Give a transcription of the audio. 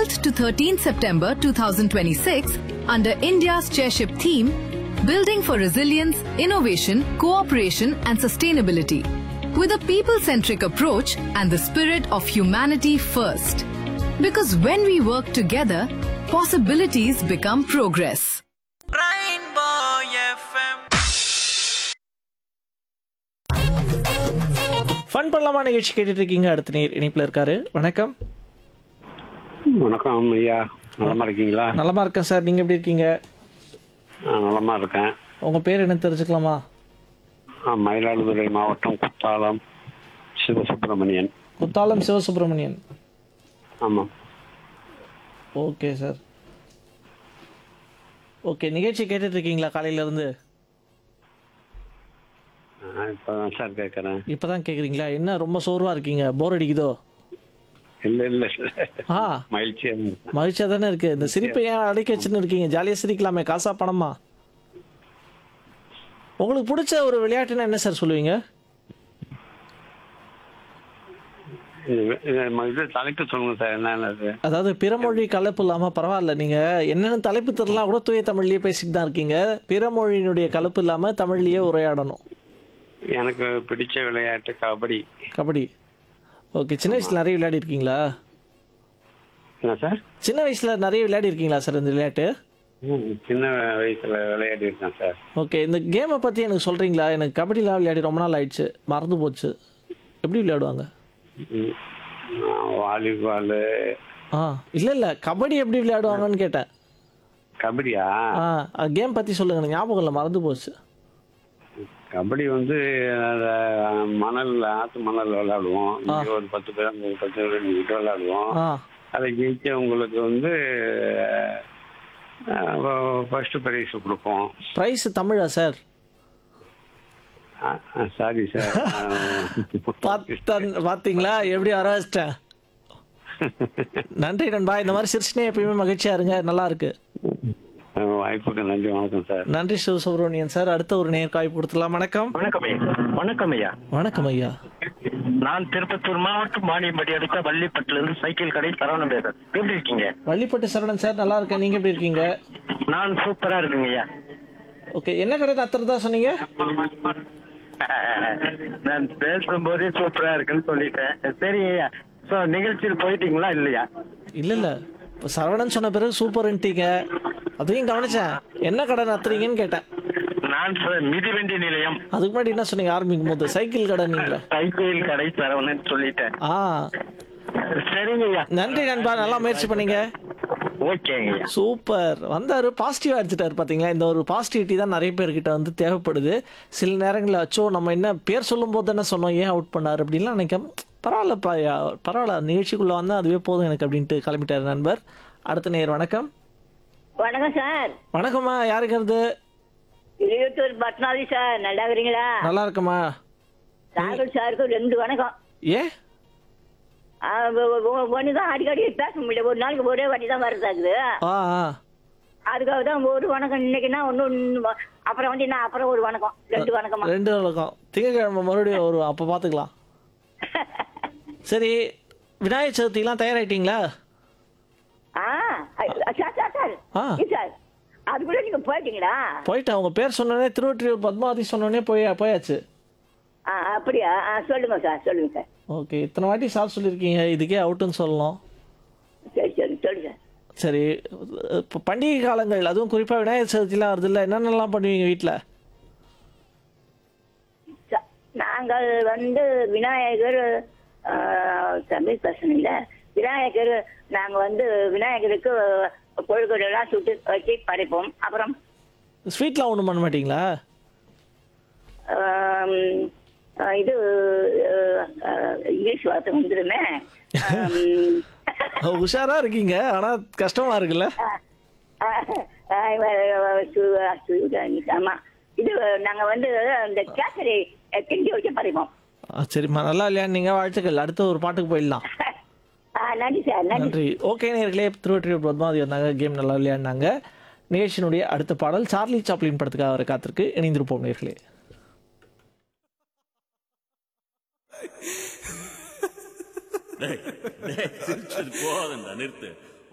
12th to 13th September 2026 under India's chairship theme Building for Resilience, Innovation, Cooperation and Sustainability with a people-centric approach and the spirit of humanity first. Because when we work together, possibilities become progress. Rainbow FM. Fun பண்ணலாமா நிகழ்ச்சி கேட்டுட்டு இருக்கீங்க அடுத்த நேர் இணைப்பில் இருக்காரு வணக்கம் வணக்கம் ஐயா நலமா இருக்கீங்களா நலமா இருக்கேன் சார் நீங்க எப்படி இருக்கீங்க நான் நலமா இருக்கேன் உங்க பேர் என்ன தெரிஞ்சுக்கலாமா நான் மயிலாடுதுறை மாவட்டம் குத்தாலம் சிவசுப்பிரமணியன் குத்தாலம் சிவசுப்பிரமணியன் ஆமாம் ஓகே சார் ஓகே நிகழ்ச்சி கேட்டுட்டு இருக்கீங்களா காலையில இருந்து இப்போ தான் சார் கேட்குறேன் இப்பதான் கேக்குறீங்களா என்ன ரொம்ப சோர்வா இருக்கீங்க போர் அடிக்குதோ இல்லை இல்லை ஆ மகிழ்ச்சியா இருக்கேன். மகிழ்ச்சியா தானே இருக்கு இந்த சிரிப்பை ஏன் அடைக்க வச்சுன்னு இருக்கீங்க ஜாலியா சிரிக்கலாமே காசா பணமா உங்களுக்கு பிடிச்ச ஒரு விளையாட்டுன்னா என்ன சார் சொல்லுவீங்க இது இது- இது தலைப்பு சொல்லுங்க சார் என்னென்னது அதாவது பிறமொழி கலப்பு இல்லாம பரவாயில்ல நீங்க என்னென்ன தலைப்பு தெரியலாம் கூட தூய தமிழ்லயே பேசிட்டு தான் இருக்கீங்க பிறமொழியினுடைய கலப்பு இல்லாம தமிழ்லயே உரையாடணும் எனக்கு பிடிச்ச விளையாட்டு கபடி கபடி ஓகே சின்ன வயசுல நிறைய விளையாடி இருக்கீங்களா என்ன சார் சின்ன வயசுல நிறைய விளையாடி இருக்கீங்களா சார் இந்த விளையாட்டு ம், சின்ன வயசுல விளையாடி இருக்கேன் சார் ஓகே இந்த கேமை பத்தி எனக்கு சொல்றீங்களா எனக்கு கபடிலாம் விளையாடி ரொம்ப நாள் ஆயிடுச்சு மறந்து போச்சு எப்படி விளையாடுவாங்க ம், வாலிபாலு ஆ இல்ல இல்ல கபடி எப்படி விளையாடுவாங்கன்னு கேட்டேன் கபடியா ஆ கேம் பத்தி சொல்லுங்க எனக்கு ஞாபகம் இல்லை மறந்து போச்சு கபடி வந்து அந்த மணல் ஆத்து மணல் விளையாடுவோம் இங்க ஒரு பத்து பேர் அங்க ஒரு பத்து பேர் நின்னுட்டு விளையாடுவோம் ஆ அதை ஜெயிச்சவங்களுக்கு வந்து ஃபர்ஸ்ட் ப்ரைஸ் கொடுப்போம் ப்ரைஸ் தமிழா சார் சாரி சார் பார்த்தன் பாத்தீங்களா எப்படி வர வச்சிட்டேன் நன்றி நண்பா இந்த மாதிரி சிரிச்சுனே எப்பயுமே மகிழ்ச்சியா இருங்க நல்லா இருக்கு வாய்ப்புக்கு நன்றி வணக்கம் சார் நன்றி சிவசுப்ரமணியன் சார் அடுத்த ஒரு நேர் காய்ப்பு கொடுத்துலாம் வணக்கம் வணக்கம் ஐயா வணக்கம் ஐயா வணக்கம் ஐயா நான் திருப்பத்தூர் மாவட்டம் மானியம்பட்டி அடுத்த வள்ளிப்பட்டுல இருந்து சைக்கிள் கடை சரவணன் பேசுறேன் எப்படி இருக்கீங்க வள்ளிப்பட்டு சரவணன் சார் நல்லா இருக்கேன் நீங்க எப்படி இருக்கீங்க நான் சூப்பரா இருக்குங்க ஐயா ஓகே என்ன கடை நத்துறதா சொன்னீங்க நான் பேசும்போதே சூப்பரா இருக்குன்னு சொல்லிட்டேன் சரி ஐயா சோ நிகழ்ச்சியில் போயிட்டீங்களா இல்லையா இல்ல இல்ல இப்போ சரவணன் சொன்ன பிறகு சூப்பர்ன்ட்டீங்க அதையும் கவனிச்சேன் என்ன கடை நத்துறீங்கன்னு கேட்டேன் நான் சொ- மிதிவண்டி நிலையம் அதுக்கு முன்னாடி என்ன சொன்னீங்க ஆரம்பிக்கும் போது சைக்கிள் கடை நீங்களே சைக்கிள் கடை சரவணன் சொல்லிட்டேன் ஆ சரிங்க ஐயா நன்றி நண்பா நல்லா முயற்சி பண்ணீங்க ஓகேங்க ஐயா சூப்பர் வந்தாரு பாசிட்டிவா எடுத்துட்டாரு பாத்தீங்களா இந்த ஒரு பாசிட்டிவிட்டி தான் நிறைய பேர்கிட்ட வந்து தேவைப்படுது சில நேரங்களில் அச்சோ நம்ம என்ன பேர் சொல்லும் போது என்ன சொன்னோம் ஏன் அவுட் பண்ணாரு அப்படின்லாம் நினைக்க பரவாயில்லப்பா யா, பரவாயில்ல நிகழ்ச்சிக்குள்ள வந்தா அதுவே போதும் எனக்கு அப்படின்ட்டு கிளம்பிட்டாரு நண்பர் அடுத்த நேர் வணக்கம் வணக்கம் சார் வணக்கம்மா யாருக்கிறது இளையத்தூர் பட்னாதி சார் நல்லா இருக்கிறீங்களா நல்லா இருக்கம்மா ராகுல் சாருக்கு ரெண்டு வணக்கம் ஏன் ஒன்று தான் அடிக்கடி பேச முடியல ஒரு நாளைக்கு ஒரே வாட்டி தான் வருதாகுது ஆ ஆ அதுக்காக தான் ஒரு வணக்கம் இன்னைக்குன்னா ஒன்று அப்புறம் வந்து நான் அப்புறம் ஒரு வணக்கம் ரெண்டு வணக்கமா ரெண்டு வணக்கம் திங்கக்கிழமை மறுபடியும் வரும் அப்போ பார்த்துக்கலாம் சரி விநாயகர் சதுர்த்திலாம் தயாராயிட்டீங்களா ஆ அ- சார் சார் சார் ஆ. இது சார் அதுக்குள்ள நீங்க போயிட்டீங்களா போயிட்டேன் உங்க பேர் சொன்னோடனே திருவொற்றியூர் பத்மாவதி சொன்னோடனே போய் போயாச்சு ஆ அப்படியா ஆ சொல்லுங்க சார் சொல்லுங்க சார் ஓகே இத்தனை வாட்டி சார் சொல்லியிருக்கீங்க இதுக்கே அவுட்டுன்னு சொல்லணும் சரி சரி சொல்லுங்க சார் சரி இப்போ பண்டிகை காலங்கள் அதுவும் குறிப்பாக விநாயகர் சதுர்த்திலாம் வருதுல்ல என்னென்னலாம் பண்ணுவீங்க வீட்டில் ச- நாங்கள் வந்து விநாயகர் ஆ, தமிழ் பர்சன் இல்ல விநாயகர் நாங்க வந்து விநாயகருக்கு கொழுக்கட்டெல்லாம் சுட்டு வச்சு படைப்போம் அப்புறம் ஸ்வீட்லாம் ஒன்றும் பண்ண மாட்டீங்களா ஆம், ஆ, இது ஆ, இங்கிலீஷ் வார்த்தை வந்துருமே ஆம், உஷாரா இருக்கீங்க ஆனால் கஷ்டமா இருக்குல்ல ஆ, ஆ, சு- சு- ஆமா இது நாங்க வந்து இந்த கேசரி கிண்டி வச்சு படைப்போம் ஆ, சரிம்மா நல்லா இல்லையா நீங்கள் வாழ்த்துக்கள் அடுத்த ஒரு பாட்டுக்கு போயிடலாம் ஆ, நன்றி சார் நன்றி நன்றி ஓகே நேர்களே திருவற்றியூர் பத்மாவதி வந்தாங்க கேம் நல்லா விளையாடினாங்க நிகழ்ச்சியினுடைய அடுத்த பாடல் சார்லி சாப்ளின் படத்துக்காக வர காத்திருக்கு இணைந்திருப்போம் நேர்களே சிரிச்சது போதும்டா நிறுத்து